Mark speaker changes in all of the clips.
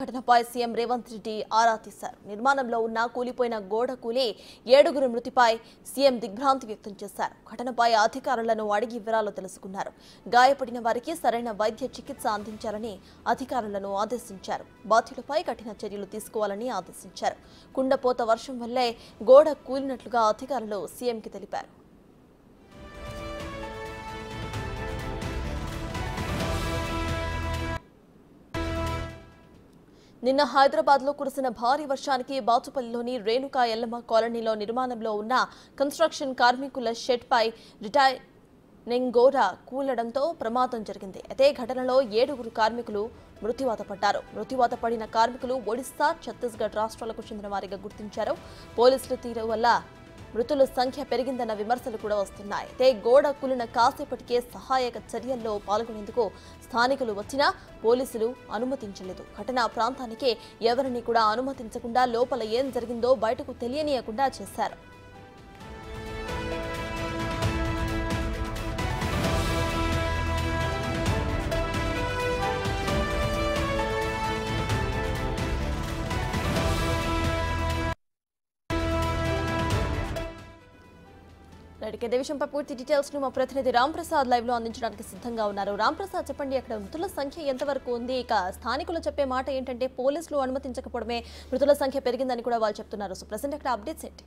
Speaker 1: ఘటనపై సీఎం రేవంత్ రెడ్డి ఆరా తీశారు నిర్మాణంలో ఉన్న కూలిపోయిన గోడ కూలి ఏడుగురు మృతిపై సీఎం దిగ్భ్రాంతి వ్యక్తం చేశారు ఘటనపై అధికారులను అడిగి వివరాలు తెలుసుకున్నారు గాయపడిన వారికి సరైన వైద్య చికిత్స అందించాలని అధికారులను ఆదేశించారు బాధ్యులపై కఠిన చర్యలు తీసుకోవాలని ఆదేశించారు కుండపోత వర్షం వల్లే గోడ కూలినట్లుగా అధికారులు సీఎంకి తెలిపారు నిన్న హైదరాబాద్ లో కురిసిన భారీ వర్షానికి బాచుపల్లిలోని రేణుకా ఎల్లమ్మ కాలనీలో నిర్మాణంలో ఉన్న కన్స్ట్రక్షన్ కార్మికుల షెడ్ పై రిటైర్ నెంగోర కూలడంతో ప్రమాదం జరిగింది అయితే ఘటనలో ఏడుగురు కార్మికులు మృత్యువాత పడ్డారు మృత్యువాత పడిన కార్మికులు ఒడిశా ఛత్తీస్గఢ్ రాష్ట్రాలకు చెందిన వారిగా గుర్తించారు పోలీసుల తీరు వల్ల మృతుల సంఖ్య పెరిగిందన్న విమర్శలు కూడా వస్తున్నాయి అయితే గోడ కూలిన కాసేపటికే సహాయక చర్యల్లో పాల్గొనేందుకు స్థానికులు వచ్చినా పోలీసులు అనుమతించలేదు ఘటనా ప్రాంతానికి ఎవరిని కూడా అనుమతించకుండా లోపల ఏం జరిగిందో బయటకు తెలియనీయకుండా చేశారు రైట్ ఇదే విషయంపై పూర్తి డీటెయిల్స్ ను మా ప్రతినిధి రామ్ ప్రసాద్ లైవ్ లో అందించడానికి సిద్ధంగా ఉన్నారు రామ్ ప్రసాద్ చెప్పండి అక్కడ మృతుల సంఖ్య ఎంతవరకు ఉంది ఇక స్థానికులు చెప్పే మాట ఏంటంటే పోలీసులు అనుమతించకపోవడమే మృతుల సంఖ్య పెరిగిందని కూడా వాళ్ళు చెప్తున్నారు సో ప్రజెంట్ అక్కడ అప్డేట్స్ ఏంటి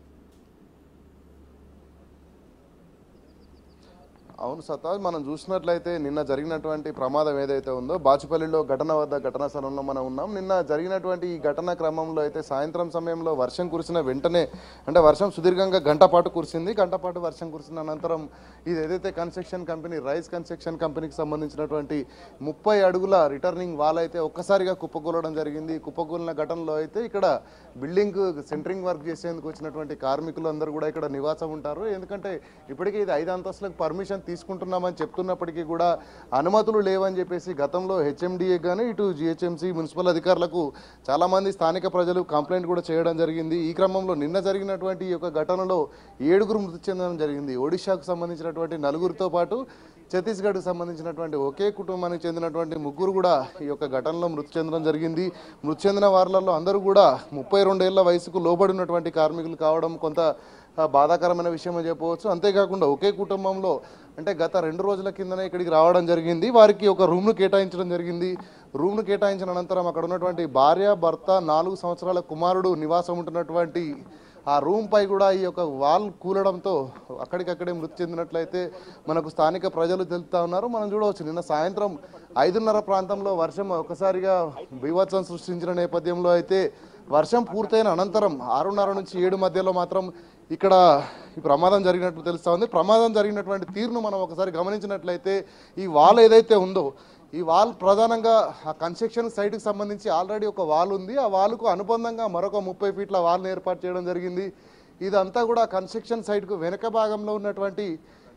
Speaker 2: అవును సతాజ్ మనం చూసినట్లయితే నిన్న జరిగినటువంటి ప్రమాదం ఏదైతే ఉందో బాచుపల్లిలో ఘటన వద్ద ఘటనా స్థలంలో మనం ఉన్నాం నిన్న జరిగినటువంటి ఈ ఘటన క్రమంలో అయితే సాయంత్రం సమయంలో వర్షం కురిసిన వెంటనే అంటే వర్షం సుదీర్ఘంగా గంట పాటు కురిసింది గంట పాటు వర్షం కురిసిన అనంతరం ఇది ఏదైతే కన్స్ట్రక్షన్ కంపెనీ రైస్ కన్స్ట్రక్షన్ కంపెనీకి సంబంధించినటువంటి ముప్పై అడుగుల రిటర్నింగ్ వాల్ అయితే ఒక్కసారిగా కుప్పకూలడం జరిగింది కుప్పకూలిన ఘటనలో అయితే ఇక్కడ బిల్డింగ్ సెంటరింగ్ వర్క్ చేసేందుకు వచ్చినటువంటి కార్మికులు అందరూ కూడా ఇక్కడ నివాసం ఉంటారు ఎందుకంటే ఇప్పటికే ఇది ఐదు అంతస్తులకు పర్మిషన్ తీసుకుంటున్నామని చెప్తున్నప్పటికీ కూడా అనుమతులు లేవని చెప్పేసి గతంలో హెచ్ఎండిఏ కానీ ఇటు జిహెచ్ఎంసీ మున్సిపల్ అధికారులకు చాలామంది స్థానిక ప్రజలు కంప్లైంట్ కూడా చేయడం జరిగింది ఈ క్రమంలో నిన్న జరిగినటువంటి ఈ యొక్క ఘటనలో ఏడుగురు మృతి చెందడం జరిగింది ఒడిశాకు సంబంధించినటువంటి నలుగురితో పాటు ఛత్తీస్గఢ్కు సంబంధించినటువంటి ఒకే కుటుంబానికి చెందినటువంటి ముగ్గురు కూడా ఈ యొక్క ఘటనలో మృతి చెందడం జరిగింది మృతి చెందిన వారిలో అందరూ కూడా ముప్పై రెండేళ్ల వయసుకు లోబడినటువంటి కార్మికులు కావడం కొంత ఆ, బాధాకరమైన విషయం అని చెప్పవచ్చు అంతేకాకుండా ఒకే కుటుంబంలో అంటే గత రెండు రోజుల కిందనే ఇక్కడికి రావడం జరిగింది వారికి ఒక రూమ్ను కేటాయించడం జరిగింది రూమ్ను కేటాయించిన అనంతరం అక్కడ ఉన్నటువంటి భార్య భర్త నాలుగు సంవత్సరాల కుమారుడు నివాసం ఉంటున్నటువంటి ఆ రూమ్ పై కూడా ఈ యొక్క వాల్ కూలడంతో అక్కడికక్కడే మృతి చెందినట్లయితే మనకు స్థానిక ప్రజలు తెలుపుతా ఉన్నారు మనం చూడవచ్చు నిన్న సాయంత్రం ఐదున్నర ప్రాంతంలో వర్షం ఒకసారిగా బీభత్సం సృష్టించిన నేపథ్యంలో అయితే వర్షం పూర్తయిన అనంతరం ఆరున్నర నుంచి ఏడు మధ్యలో మాత్రం ఇక్కడ ఈ ప్రమాదం జరిగినట్టు తెలుస్తా ఉంది ప్రమాదం జరిగినటువంటి తీరును మనం ఒకసారి గమనించినట్లయితే ఈ వాల్ ఏదైతే ఉందో ఈ వాల్ ప్రధానంగా ఆ కన్స్ట్రక్షన్ సైట్కి సంబంధించి ఆల్రెడీ ఒక వాల్ ఉంది ఆ వాల్కు అనుబంధంగా మరొక ముప్పై ఫీట్ల వాల్ని ఏర్పాటు చేయడం జరిగింది ఇదంతా కూడా కన్స్ట్రక్షన్ సైట్కు వెనక భాగంలో ఉన్నటువంటి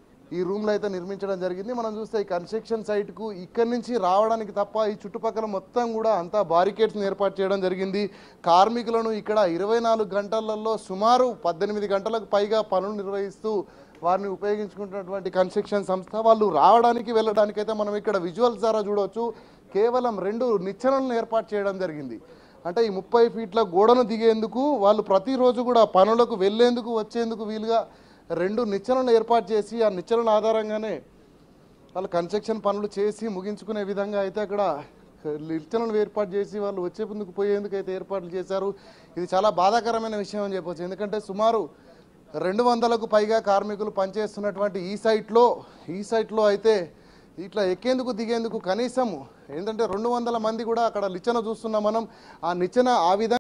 Speaker 2: ఈ రూమ్లో అయితే నిర్మించడం జరిగింది మనం చూస్తే ఈ కన్స్ట్రక్షన్ సైట్కు ఇక్కడి నుంచి రావడానికి తప్ప ఈ చుట్టుపక్కల మొత్తం కూడా అంతా బారికేడ్స్ని ఏర్పాటు చేయడం జరిగింది కార్మికులను ఇక్కడ ఇరవై నాలుగు గంటలలో సుమారు పద్దెనిమిది గంటలకు పైగా పనులు నిర్వహిస్తూ వారిని ఉపయోగించుకుంటున్నటువంటి కన్స్ట్రక్షన్ సంస్థ వాళ్ళు రావడానికి వెళ్ళడానికి అయితే మనం ఇక్కడ విజువల్స్ ద్వారా చూడవచ్చు కేవలం రెండు నిచ్చెనలను ఏర్పాటు చేయడం జరిగింది అంటే ఈ ముప్పై ఫీట్ల గోడను దిగేందుకు వాళ్ళు ప్రతిరోజు కూడా పనులకు వెళ్ళేందుకు వచ్చేందుకు వీలుగా రెండు నిచ్చెనలను ఏర్పాటు చేసి ఆ నిచ్చెనల ఆధారంగానే వాళ్ళు కన్స్ట్రక్షన్ పనులు చేసి ముగించుకునే విధంగా అయితే అక్కడ నిచ్చెనలు ఏర్పాటు చేసి వాళ్ళు వచ్చే ముందుకు పోయేందుకు అయితే ఏర్పాట్లు చేశారు ఇది చాలా బాధాకరమైన విషయం అని చెప్పొచ్చు ఎందుకంటే సుమారు రెండు వందలకు పైగా కార్మికులు పనిచేస్తున్నటువంటి ఈ సైట్లో ఈ సైట్లో అయితే ఇట్లా ఎక్కేందుకు దిగేందుకు కనీసం ఏంటంటే రెండు వందల మంది కూడా అక్కడ నిచ్చెన చూస్తున్నాం మనం ఆ నిచ్చెన ఆ విధంగా